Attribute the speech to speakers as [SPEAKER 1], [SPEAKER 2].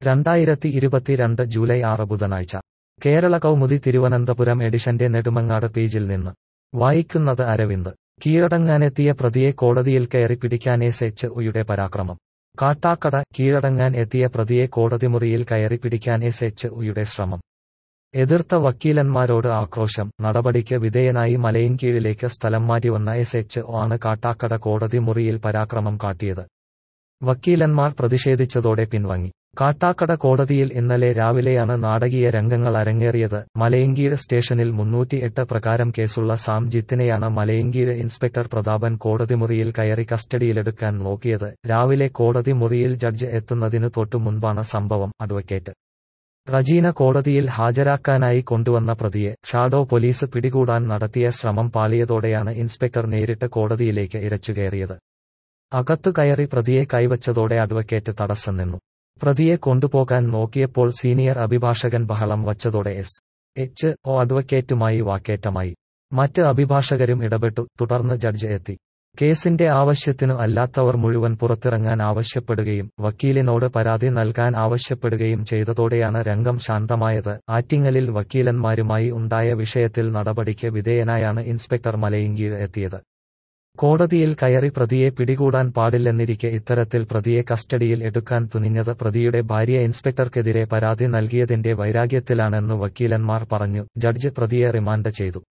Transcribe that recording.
[SPEAKER 1] രണ്ടായിരത്തി ഇരുപത്തിരണ്ട് ജൂലൈ ആറ് ബുധനാഴ്ച കേരള കൗമുദി തിരുവനന്തപുരം എഡിഷന്റെ നെടുമങ്ങാട് പേജിൽ നിന്ന് വായിക്കുന്നത് അരവിന്ദ് കീഴടങ്ങാനെത്തിയ പ്രതിയെ കോടതിയിൽ കയറി പിടിക്കാൻ എസ് എച്ച് ഒയുടെ പരാക്രമം കാട്ടാക്കട കീഴടങ്ങാൻ എത്തിയ പ്രതിയെ കോടതിമുറിയിൽ കയറി പിടിക്കാൻ എസ് എച്ച് ഒയുടെ ശ്രമം എതിർത്ത വക്കീലന്മാരോട് ആക്രോശം നടപടിക്ക് വിധേയനായി മലയിൻകീഴിലേക്ക് സ്ഥലം മാറ്റിവന്ന എസ് എച്ച് ഒ ആണ് കാട്ടാക്കട കോടതി മുറിയിൽ പരാക്രമം കാട്ടിയത് വക്കീലന്മാർ പ്രതിഷേധിച്ചതോടെ പിൻവാങ്ങി കാട്ടാക്കട കോടതിയിൽ ഇന്നലെ രാവിലെയാണ് നാടകീയ രംഗങ്ങൾ അരങ്ങേറിയത് മലയങ്കീഴ് സ്റ്റേഷനിൽ മുന്നൂറ്റി എട്ട് പ്രകാരം കേസുള്ള സാംജിത്തിനെയാണ് മലയങ്കീഴ് ഇൻസ്പെക്ടർ പ്രതാപൻ കോടതിമുറിയിൽ കയറി കസ്റ്റഡിയിലെടുക്കാൻ നോക്കിയത് രാവിലെ കോടതി മുറിയിൽ ജഡ്ജ് എത്തുന്നതിനു തൊട്ടു മുൻപാണ് സംഭവം അഡ്വക്കേറ്റ് റജീന കോടതിയിൽ ഹാജരാക്കാനായി കൊണ്ടുവന്ന പ്രതിയെ ഷാഡോ പോലീസ് പിടികൂടാൻ നടത്തിയ ശ്രമം പാളിയതോടെയാണ് ഇൻസ്പെക്ടർ നേരിട്ട് കോടതിയിലേക്ക് ഇരച്ചുകയറിയത് അകത്തു കയറി പ്രതിയെ കൈവച്ചതോടെ അഡ്വക്കേറ്റ് തടസ്സം നിന്നു പ്രതിയെ കൊണ്ടുപോകാൻ നോക്കിയപ്പോൾ സീനിയർ അഭിഭാഷകൻ ബഹളം വച്ചതോടെ എസ് എച്ച് ഒ അഡ്വക്കേറ്റുമായി വാക്കേറ്റമായി മറ്റ് അഭിഭാഷകരും ഇടപെട്ടു തുടർന്ന് ജഡ്ജ് എത്തി കേസിന്റെ ആവശ്യത്തിനു അല്ലാത്തവർ മുഴുവൻ പുറത്തിറങ്ങാൻ ആവശ്യപ്പെടുകയും വക്കീലിനോട് പരാതി നൽകാൻ ആവശ്യപ്പെടുകയും ചെയ്തതോടെയാണ് രംഗം ശാന്തമായത് ആറ്റിങ്ങലിൽ വക്കീലന്മാരുമായി ഉണ്ടായ വിഷയത്തിൽ നടപടിക്ക് വിധേയനായാണ് ഇൻസ്പെക്ടർ മലയിൻകീഴ് എത്തിയത് കോടതിയിൽ കയറി പ്രതിയെ പിടികൂടാൻ പാടില്ലെന്നിരിക്കെ ഇത്തരത്തിൽ പ്രതിയെ കസ്റ്റഡിയിൽ എടുക്കാൻ തുനിഞ്ഞത് പ്രതിയുടെ ഭാര്യ ഇൻസ്പെക്ടർക്കെതിരെ പരാതി നൽകിയതിന്റെ വൈരാഗ്യത്തിലാണെന്ന് വക്കീലന്മാർ പറഞ്ഞു ജഡ്ജ് പ്രതിയെ റിമാൻഡ് ചെയ്തു